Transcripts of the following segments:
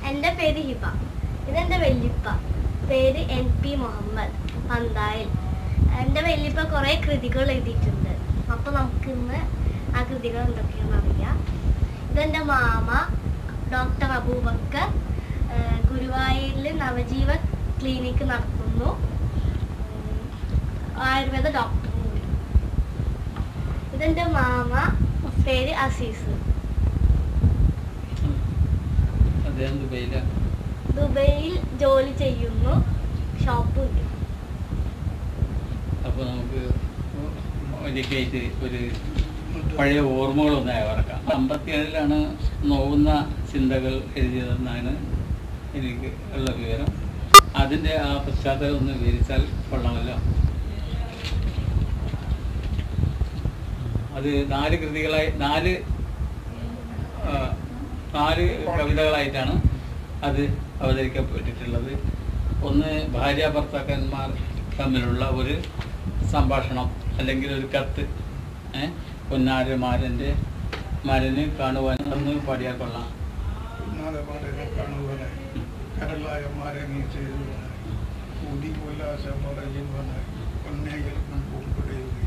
എൻ്റെ പേര് ഹിബ ഇതെൻ്റെ വല്യപ്പ പേര് എൻ പി മുഹമ്മദ് പന്തായിൽ എൻ്റെ വല്യപ്പ കുറേ കൃതികൾ എഴുതിയിട്ടുണ്ട് അപ്പോൾ നമുക്കിന്ന് ആ കൃതികൾ എന്തൊക്കെയാണെന്ന് അറിയാം ഇതെൻ്റെ മാമ ഡോക്ടർ അബൂബക്കർ ഏഹ് ഗുരുവായൂരിൽ നവജീവ ക്ലിനിക്ക് നടത്തുന്നു ഉം, ആയുർവേദ ഡോക്ടർ കൂടി ഇതെൻ്റെ മാമ പേര് അസീസ് അദ്ദേഹം ദുബൈയില ദുബൈയിൽ ജോലി ചെയ്യുന്നു ഷോപ്പ് ഉണ്ട് അപ്പോൾ നമുക്ക് ഒരിക്കലായിട്ട് ഒരു പഴയ ഓർമ്മകളൊന്ന് അയവർക്കാം അമ്പത്തിയേഴിലാണ് നോവുന്ന ചിന്തകൾ എഴുതിയതെന്നാണ് എനിക്ക് ഉള്ള വിവരം അതിൻ്റെ ആ പശ്ചാത്തലം ഒന്ന് വിവരിച്ചാൽ കൊള്ളാമല്ലോ അത് നാല് കൃതികളായി നാല് ആ, നാല് കവിതകളായിട്ടാണ് അത് അവതരിക്കപ്പെട്ടിട്ടുള്ളത് ഒന്ന് ഭാര്യ ഭർത്താക്കന്മാർ തമ്മിലുള്ള ഒരു സംഭാഷണം അല്ലെങ്കിൽ ഒരു കത്ത് ഏ പൊന്നാര് മാരൻ്റെ മരന് കാണുവാൻ ഒന്ന് പാടിയാൽ കൊള്ളാം ഉന്നാലമാരെ കാണുവാനായി കരലായ മാരങ്ങി ചെയ്തുവാനായി ഊതി ഉല്ലാസം പറയുവാനായി പൊന്നേയിൽ മുമ്പുടയുകയാണ്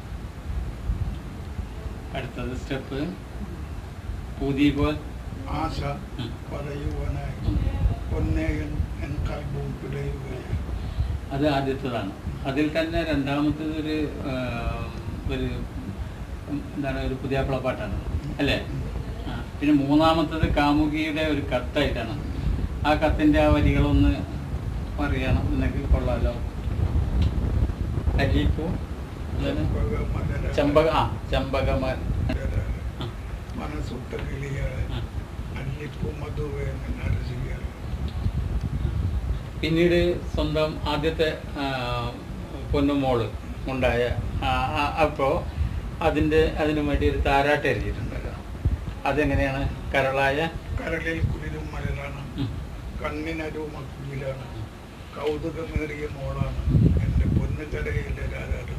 അടുത്തത് സ്റ്റെപ്പ് പൂതി പോൽ ആശ ഉം. പറയുവാനായി പൊന്നേയൻ എൻ കൽബും പിടയുകയാണ് അത് ആദ്യത്തേതാണ് അതിൽ തന്നെ രണ്ടാമത്തേത് ഒരു ആ, ഒരു ഉം, എന്താണ് ഒരു പുതിയ പാട്ടാണ് അല്ലേ ആ, പിന്നെ മൂന്നാമത്തത് കാമുകിയുടെ ഒരു കത്തായിട്ടാണ് ആ കത്തിൻ്റെ ആ വരികളൊന്ന് പറയണം എന്നെങ്കിൽ കൊള്ളാലോ അരിപ്പൂ എന്താണ് ചെമ്പക ആ ചെമ്പകമാർ ആ, മനസ്സുട്ട കിളിയാണ് ആ. അല്ലിപ്പൂ മധുവേന്ന് നരസിയാണ് പിന്നീട് സ്വന്തം ആദ്യത്തെ ആ, പൊന്നുമോള് ഉണ്ടായ അപ്പോൾ അതിൻ്റെ അതിനു വേണ്ടി ഒരു താരാട്ട് എഴുതിയിട്ടുണ്ടല്ലോ അതെങ്ങനെയാണ് കരളായ കരളിൽ കുളിരും മലരാണ് ഉം, കണ്ണിനരുമ കുയിലാണ് കൗതുകമേറിയ മോളാണ് എൻ്റെ പൊന്നുകരയിലെ രാജാവ്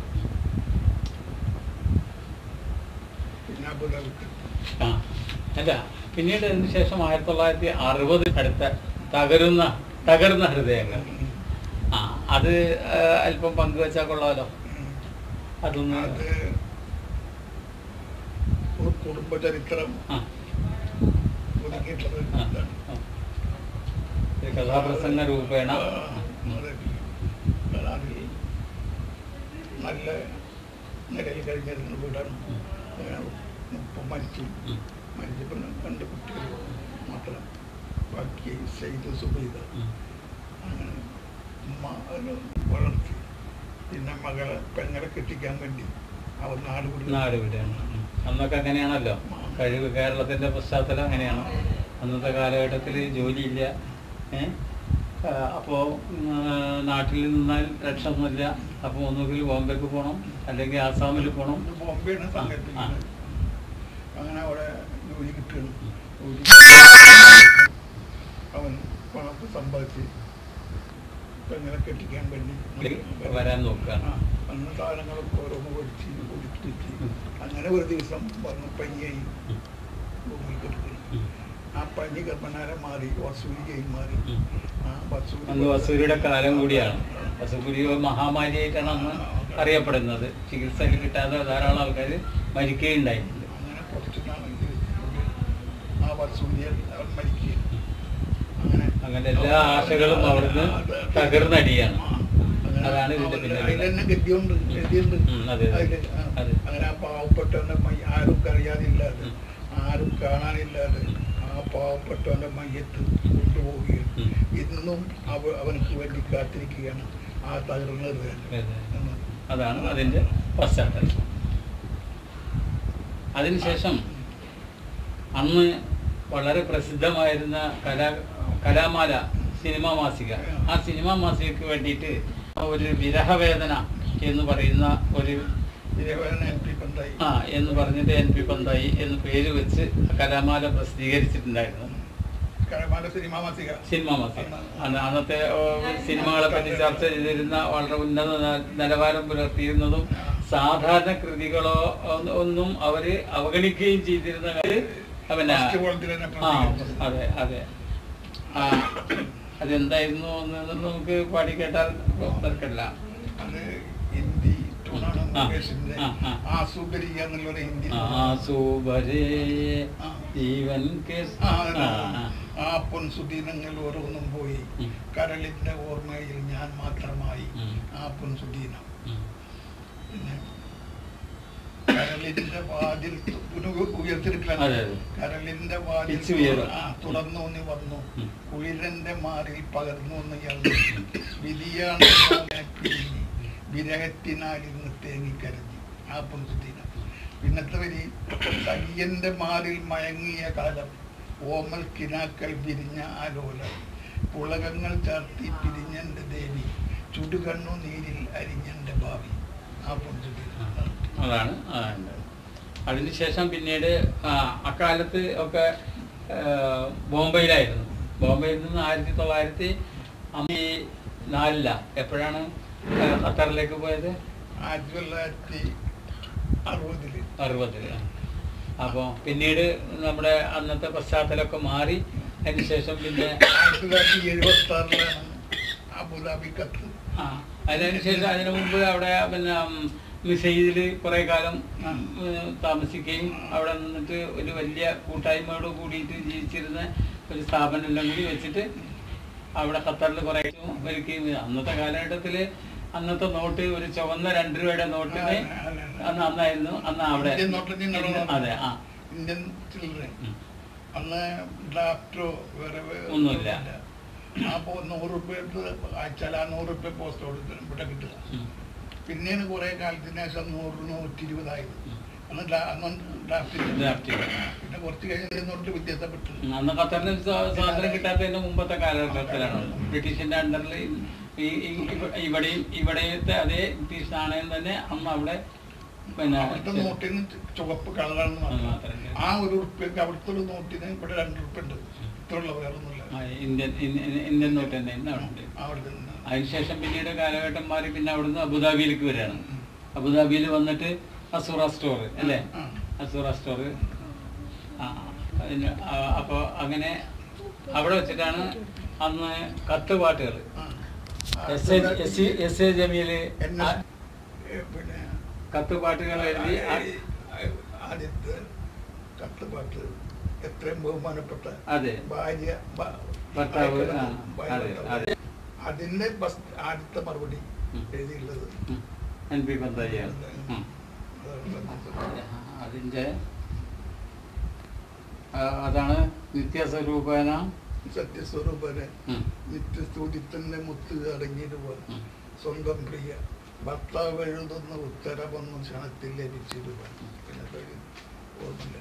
പിന്നെ അബുദാബിക്ക് ആ അല്ല പിന്നീട് അതിന് ശേഷം ആയിരത്തി തൊള്ളായിരത്തി അറുപത് അടുത്ത തകരുന്ന തകർന്ന ഹൃദയങ്ങൾ ആ അത് ആ, അല്പം പങ്കുവെച്ചാൽ കൊള്ളാമല്ലോ അതൊന്ന് അത് ഒരു കുടുംബചരിത്രം ആ ഒതുക്കിയിട്ടുള്ളത് ആ, ഇതാണ്. ആ. ഒരു കഥാപ്രസംഗ രൂപേണ ആ, അതെ. അതിൽ നല്ല നിലയിൽ കഴിഞ്ഞിരുന്ന വീടാണ് ഇപ്പം മരിച്ചു ഉം, മരിച്ചപ്പോൾ രണ്ട് കുട്ടികൾ മാത്രം ബാക്കി ചെയ്ത് സുബൈദ ഉം. അങ്ങനെ ഉമ്മ അതിനെ വളർത്തി പിന്നെ മകളെ പെങ്ങളെ കെട്ടിക്കാൻ വേണ്ടി അവർ നാട് വിടുക നാട് വിടുകയാണ് ഉം. അന്നൊക്കെ അങ്ങനെയാണല്ലോ കഴിവ് കേരളത്തിന്റെ പശ്ചാത്തലം അങ്ങനെയാണ് അന്നത്തെ കാലഘട്ടത്തിൽ ജോലിയില്ല ഏ ആ, അപ്പോ ഉം, ആ, നാട്ടിൽ നിന്നാൽ രക്ഷമൊന്നുമില്ല അപ്പോൾ ഒന്നുകിൽ ബോംബെക്ക് പോകണം അല്ലെങ്കിൽ ആസാമിൽ പോകണം ഇത് ബോംബെയാണ് ആ, സങ്കല്പിക്കുന്നത് അങ്ങനെ അവിടെ ജോലി കിട്ടുകയാണ് ജോലി അവൻ പണത്ത് സമ്പാദിച്ച് പെങ്ങളെ കെട്ടിക്കാൻ വേണ്ടി വരാൻ നോക്കുകയാണ്. ആ, അന്ന് സാധനങ്ങളൊക്കെ ഓരോന്ന് പൊടിച്ച് പൊടിച്ചിട്ട് ഉം. അങ്ങനെ ഒരു ദിവസം വന്ന് പനിയായി ഉം. ഭൂമിയിൽ കിടക്കുന്നു ഉം. ആ പനി ഗർഭനാരം മാറി വസൂരിയായി മാറി ഉം. ആ വസൂരി അന്ന് വസൂരിയുടെ കാലം കൂടിയാണ് വസൂരി ഒരു മഹാമാരിയായിട്ടാണ് അന്ന് അറിയപ്പെടുന്നത് ചികിത്സയിൽ കിട്ടാതെ ധാരാളം ആൾക്കാർ മരിക്കുകയുണ്ടായിട്ടുണ്ട് അങ്ങനെ കുറച്ച് നാളെങ്കിൽ ആ വസൂരിയൽ അവൻ മരിക്കുക അങ്ങനെ അങ്ങനെ എല്ലാ ആശകളും അവിടുന്ന് തകർന്നടിയാണ് അതാണ് ഇതിന്റെ പിന്നിൽ. അതിൽ തന്നെ ഗതിയുണ്ട് ഗതിയുണ്ട് ഉം, അതെ, അതെ. അതില്, ആ. അതെ. അങ്ങനെ ആ പാവപ്പെട്ടവന്റെ മൈ ആരും അറിയാനില്ലാതെ ഉം. ആരും കാണാനില്ലാതെ ആ പാവപ്പെട്ടവന്റെ മയ്യത്ത് കൊണ്ടുപോവുകയാണ് ഉം. ഇന്നും അവ അവനക്ക് വേണ്ടി കാത്തിരിക്കുകയാണ് ആ തകർന്ന ഹൃദയം അതെ. എന്ന്. അതാണ് അതിന്റെ പശ്ചാത്തലം അതിനുശേഷം അന്ന് വളരെ പ്രസിദ്ധമായിരുന്ന കലാ കലാമാല സിനിമാ മാസിക ആ സിനിമാ മാസികക്ക് വേണ്ടിയിട്ട് ഒരു വിരഹവേദന എന്ന് പറയുന്ന ഒരു ഇതേപോലെ എം പി പന്തായി ആ എന്ന് പറഞ്ഞിട്ട് എൻ പി പന്തായി എന്ന് പേര് വെച്ച് കലാമാല പ്രസിദ്ധീകരിച്ചിട്ടുണ്ടായിരുന്നു കരമാല സിനിമാ മാസിക സിനിമ മാസിക അന്ന് അന്നത്തെ ഓ, സിനിമകളെ പറ്റി ചർച്ച ചെയ്തിരുന്ന വളരെ ഉന്നത ന- നിലവാരം പുലർത്തിയിരുന്നതും സാധാരണ കൃതികളോ ഒന്ന് ഒന്നും അവര് അവഗണിക്കുകയും ചെയ്തിരുന്ന കാര്യം പിന്നെ ഫസ്റ്റ് കോളത്തിൽ തന്നെ ആ പ്രസിദ്ധീകരിച്ചത്. അതെ അതെ ആ, അതെന്തായിരുന്നു എന്ന് നമുക്ക് പാടി കേട്ടാൽ തിരക്കില്ല അത് ഹിന്ദി ടൂണാണ് ആ, മുകേഷിന്റെ ആ, ആ. ആസൂബരിയ എന്നുള്ളൊരു ഹിന്ദി ആസൂബരേ ആ. ജീവൻ കെ ആ, ആ, ആ. ആ പൊൻസുദീനങ്ങൾ ഓരോന്നും പോയി ഉം. കരളിന്റെ ഓർമ്മയിൽ ഞാൻ മാത്രമായി ഉം. ആ പൊൻസുദീനം ഉം. പിന്നെ കരളിന്റെ വാതിൽ തു- ഉന- ഉയർത്തിയെടുക്കലാണ് അതെ, അതെ. കരളിന്റെ വാതിൽ പിച്ച് ഉയരും. ആ തുറന്നു നീ വന്നു ഉം. കുളിരന്റെ മാറിൽ പകർന്നു എന്ന് ഇയാള് വിധിയാണ് ഞാനെ പിരിഞ്ഞ് വിരഹത്തിനാൽ ഇന്ന് തേങ്ങിക്കരഞ്ഞ് ആ പൊൻസുദീനം പിന്നത്തെ വരി സഖിയന്റെ മാറിൽ മയങ്ങിയ കാലം ഓമൽ കിനാക്കൾ വിരിഞ്ഞ ആലോലം പുളകങ്ങൾ ചാർത്തി പിരിഞ്ഞെന്റെ ദേവി ചുടുകണ്ണു നീരിൽ അരിഞ്ഞെന്റെ ഭാവി ആ പൊൻസുദീനം അതാണ് ആ, ഉണ്ട്. അതിനുശേഷം പിന്നീട് ആ, അക്കാലത്ത് ഒക്കെ ആ, ബോംബെയിലായിരുന്നു ബോംബെയിൽ നിന്ന് ആയിരത്തി തൊള്ളായിരത്തി അമ്പത്തി നാലില എപ്പോഴാണ് ആ, ഖത്തറിലേക്ക് പോയത് ആയിരത്തി തൊള്ളായിരത്തി അറുപതില് അറുപതിൽ അപ്പോൾ പിന്നീട് നമ്മുടെ അന്നത്തെ പശ്ചാത്തലമൊക്കെ മാറി അതിനുശേഷം പിന്നെ ആയിരത്തി തൊള്ളായിരത്തി എഴുപത്തി ആറിലാണ് അബുദാബി കത്ത് ആ അതിനുശേഷം അതിനു മുമ്പ് അവിടെ പിന്നെ മിസൈലിൽ കുറെ കാലം ഉം, താമസിക്കുകയും അവിടെ നിന്നിട്ട് ഒരു വലിയ കൂട്ടായ്മയോട് കൂടിയിട്ട് ജീവിച്ചിരുന്ന ഒരു സ്ഥാപനം എല്ലാം കൂടി വെച്ചിട്ട് അവിടെ ഖത്തറിൽ കുറെ ഒരുക്കുകയും ചെയ്തു. അന്നത്തെ കാലഘട്ടത്തിൽ അന്നത്തെ നോട്ട് ഒരു ചുവന്ന രണ്ട് രൂപയുടെ നോട്ടിന് അന്ന് അന്നായിരുന്നു അന്ന് അവിടെ ഇന്ത്യൻ നോട്ട് നിങ്ങൾ അതെ ആ ഇന്ത്യൻ ചിൽഡ്രൻ ഉം. അന്ന് ഡ്രാഫ്റ്റോ വേറെ വേ- ഒന്നുമില്ല. അപ്പോ നൂറ് റുപ്യ അയച്ചാൽ ആ നൂറ് റുപ്യ പോസ്റ്റ് കൊടുത്ത് ഇവിടെ കിട്ടുക ഉം. പിന്നീട് കുറെ കാലത്തിന് ശേഷം നൂറ് നൂറ്റി ഇരുപതായി ഉം. അന്ന് ഡ്രാ- അന്ന് ഡ്രാഫ്റ്റ് ഡ്രാഫ്റ്റ്. പിന്നെ കുറച്ച് കഴിഞ്ഞ് നോട്ട് വ്യത്യാസപ്പെട്ടു അന്ന് ഖത്തറിന് സ്വാ- സ്വാതന്ത്ര്യം കിട്ടാത്തതിന്റെ മുമ്പത്തെ കാലഘട്ടത്തിലാണ് ബ്രിട്ടീഷിന്റെ അണ്ടറിൽ ഈ ഈ- ഇവ- ഇവിടെയും ഇവിടത്തെ അതേ ബ്രിട്ടീഷ് നാണയം തന്നെ അന്ന് അവിടെ പിന്നെ അവിടുത്തെ നോട്ടിന് ചുവപ്പ് കളറാണെന്ന് മാത്രം മാത്രമേ. ആ ഒരു ഉറുപ്പ്യക്ക് അവിടുത്തെ ഒരു നോട്ടിന് ഇവിടെ രണ്ട് ഉറുപ്പ്യ ഉണ്ട് ഇത്രയുള്ള വേറൊന്നുമില്ല ആ, ഇന്ത്യൻ ഇന്ത്യൻ ഇന്ത്യൻ നോട്ട് തന്നെ ഇന്ന് അവിടെ ഉണ്ട് അവിടെ നിന്ന് അതിനുശേഷം പിന്നീട് കാലഘട്ടം മാറി പിന്നെ അവിടുന്ന് അബുദാബിയിലേക്ക് വരികയാണ് അബുദാബിയിൽ വന്നിട്ട് അസൂറ സ്റ്റോർ അല്ലേ ആ. അസൂറ സ്റ്റോർ ആ അതിന് ആ- അപ്പോൾ അങ്ങനെ അവിടെ വെച്ചിട്ടാണ് അന്ന് കത്ത് പാട്ടുകൾ ആ. S A S A- S A Jameel എന്നെ ആ ഏ, പിന്നെ കത്ത് പാട്ടുകൾ എഴുതി ആ- ആദ്യത്തെ കത്തുപാട്ട് എത്രയും ബഹുമാനപ്പെട്ട അതെ ഭാര്യ ഭ- ഭർത്താവ് ആ, ഭാര്യ അതെ ഭർത്താവ്. അതെ അതിന്റെ ബസ് ആദ്യത്തെ മറുപടി ഉം. എഴുതിയുള്ളത് ഉം. എൻ പി പന്താജിയാണ് ഉം. അതാണ് അതിൻ്റെ ആ, അതാണ് നിത്യസ്വരൂപന സത്യസ്വരൂപനെ ഉം. നിത്യസ്തുതിത്തന്റെ മുത്ത് അടങ്ങിയിടുവാൻ ഉം. സ്വന്തം പ്രിയ ഭർത്താവ് എഴുതുന്ന ഉത്തരവൊന്നും ക്ഷണത്തിൽ ലഭിച്ചിടുവാൻ പിന്നെ കഴിയും ഓർമ്മയില്ല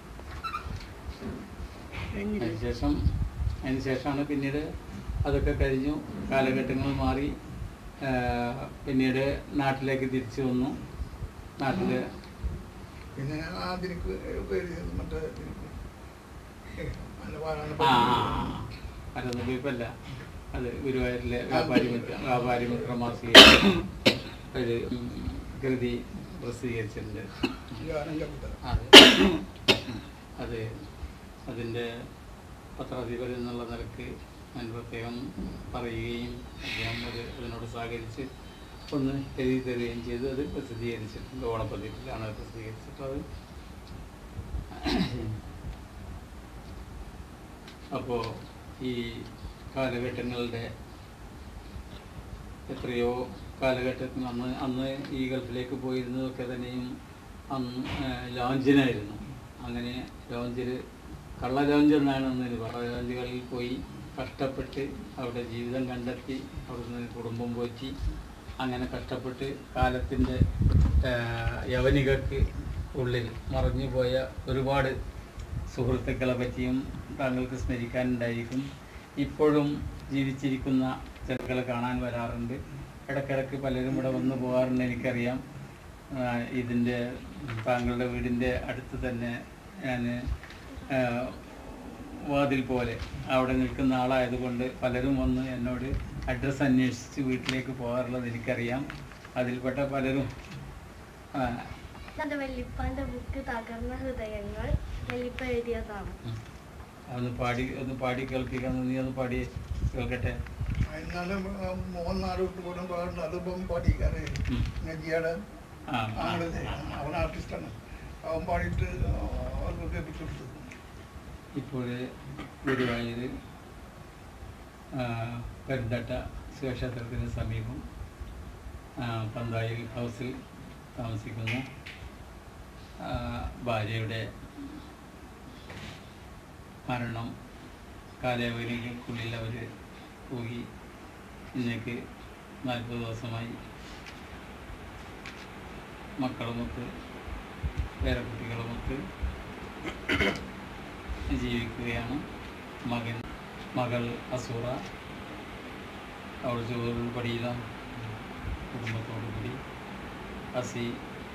അതിനുശേഷം അതിനുശേഷമാണ് പിന്നീട് അതൊക്കെ കഴിഞ്ഞു കാലഘട്ടങ്ങൾ മാറി ആ, പിന്നീട് നാട്ടിലേക്ക് തിരിച്ചു വന്നു നാട്ടിൽ പിന്നെ ആദ്യക്ക് എഴുതിയത് മറ്റേ ഏ, മലബാറാണ് ആ അതൊന്നും ഇപ്പല്ല അത് ഗുരുവായൂരിലെ വ്യാപാരി മിത്ര വ്യാപാരി മിത്ര മാസിക ഒരു ഉം, കൃതി പ്രസിദ്ധീകരിച്ചിട്ടുണ്ട് ഗാനം കവിത അതെ അത് അതിൻ്റെ പത്രാധിപർ എന്നുള്ള നിലക്ക് ഞാൻ പ്രത്യേകം പറയുകയും അദ്ദേഹം ഒരു അതിനോട് സഹകരിച്ച് ഒന്ന് എഴുതി തരികയും ചെയ്തു അത് പ്രസിദ്ധീകരിച്ചിട്ടുണ്ട് ഓണപ്പതിപ്പിലാണ് അത് പ്രസിദ്ധീകരിച്ചിട്ടുള്ളത് അപ്പോൾ ഈ കാലഘട്ടങ്ങളുടെ എത്രയോ കാലഘട്ടത്തിൽ അന്ന് അന്ന് ഈ ഗൾഫിലേക്ക് പോയിരുന്നതൊക്കെ തന്നെയും അന്ന് ലോഞ്ചിനായിരുന്നു അങ്ങനെ ലോഞ്ചിൽ കള്ള ലോഞ്ച് എന്നാണ് അന്ന് ഇത് കള്ള ലോഞ്ചുകളിൽ പോയി കഷ്ടപ്പെട്ട് അവിടെ ജീവിതം കണ്ടെത്തി അവിടുന്ന് കുടുംബം പോറ്റി അങ്ങനെ കഷ്ടപ്പെട്ട് കാലത്തിൻ്റെ യവനികൾക്ക് ഉള്ളിൽ മറഞ്ഞു പോയ ഒരുപാട് സുഹൃത്തുക്കളെ പറ്റിയും താങ്കൾക്ക് സ്മരിക്കാനുണ്ടായിരിക്കും ഇപ്പോഴും ജീവിച്ചിരിക്കുന്ന ചെറുക്കളെ കാണാൻ വരാറുണ്ട് ഇടയ്ക്കിടയ്ക്ക് പലരും ഇവിടെ വന്നു പോകാറുണ്ട് എനിക്കറിയാം ആ, ഇതിൻ്റെ താങ്കളുടെ വീടിൻ്റെ അടുത്ത് തന്നെ ഞാൻ വാതിൽ പോലെ അവിടെ നിൽക്കുന്ന ആളായതുകൊണ്ട് പലരും വന്ന് എന്നോട് അഡ്രസ്സ് അന്വേഷിച്ച് വീട്ടിലേക്ക് പോകാറുള്ളത് എനിക്കറിയാം അതിൽപ്പെട്ട പലരും ആ, എന്റെ വല്യപ്പാന്റെ ബുക്ക് തകർന്ന ഹൃദയങ്ങൾ വല്യപ്പ എഴുതിയതാണ് ഉം. ഒന്ന് പാടി ഒന്ന് പാടി കേൾപ്പിക്കാൻ നീ ഒന്ന് പാടി കേൾക്കട്ടെ എന്നാലും മോഹൻ നാടോട്ട് പോലും പാടുന്നു അതിപ്പം പാടിക്കാറ് ഉം. നജിയുടെ ആ ആ, ആണല്ലേ ആ, ആ. അവൻ ആർട്ടിസ്റ്റാണ് അവൻ പാടിയിട്ട് അവർക്ക് കേൾപ്പിച്ചു കൊടുത്തു ഇപ്പോൾ ഗുരുവായൂർ പെരുന്തട്ട ശിവക്ഷേത്രത്തിന് സമീപം ആ, പന്തായിൽ ഹൗസിൽ താമസിക്കുന്നു ആ, ഭാര്യയുടെ മരണം കാലാവധിക്കുള്ളിൽ അവർ പോയി ഇന്നേക്ക് നാൽപ്പത് ദിവസമായി മക്കളുമൊത്ത് പേരക്കുട്ടികളുമൊത്ത് ജീവിക്കുകയാണ് മകൻ മകൾ അസൂറ അവൾ ചോറിൽ പഠിക്കുന്ന കുടുംബത്തോടു കൂടി അസി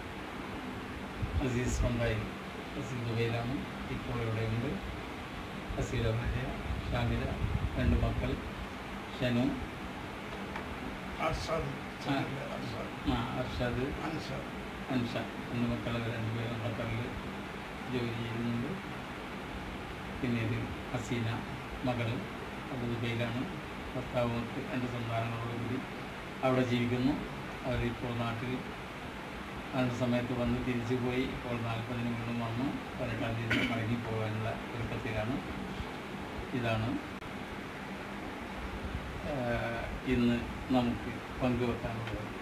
അസീസ് പന്തായി അസി ദുബൈയിലാണ് ഇപ്പോൾ ഇവിടെയുണ്ട് അസിയുടെ ഭാര്യ ഷാമില രണ്ട് മക്കൾ ഷനു അർഷാദ് ആ. അർഷാദ് ആ, അർഷാദ് അൻസാദ് അൻഷ രണ്ട് മക്കൾ രണ്ടുപേരും ഖത്തറിൽ ജോലി ചെയ്യുന്നുണ്ട് പിന്നീട് ഹസീന മകൾ അത് ദുബൈയിലാണ് ഭർത്താവുമൊത്ത് രണ്ട് സന്താനങ്ങളോടുകൂടി അവിടെ ജീവിക്കുന്നു അവരിപ്പോൾ നാട്ടിൽ അതിൻ്റെ സമയത്ത് വന്ന് തിരിച്ചു പോയി ഇപ്പോൾ നാൽപ്പതിന് വീണ്ടും വന്നു പതിനെട്ടാം തീയതി മടങ്ങി പോകാനുള്ള ഒരുക്കത്തിലാണ് ഇതാണ് ആഹ്, ഇന്ന് നമുക്ക് പങ്കുവെക്കാനുള്ളത്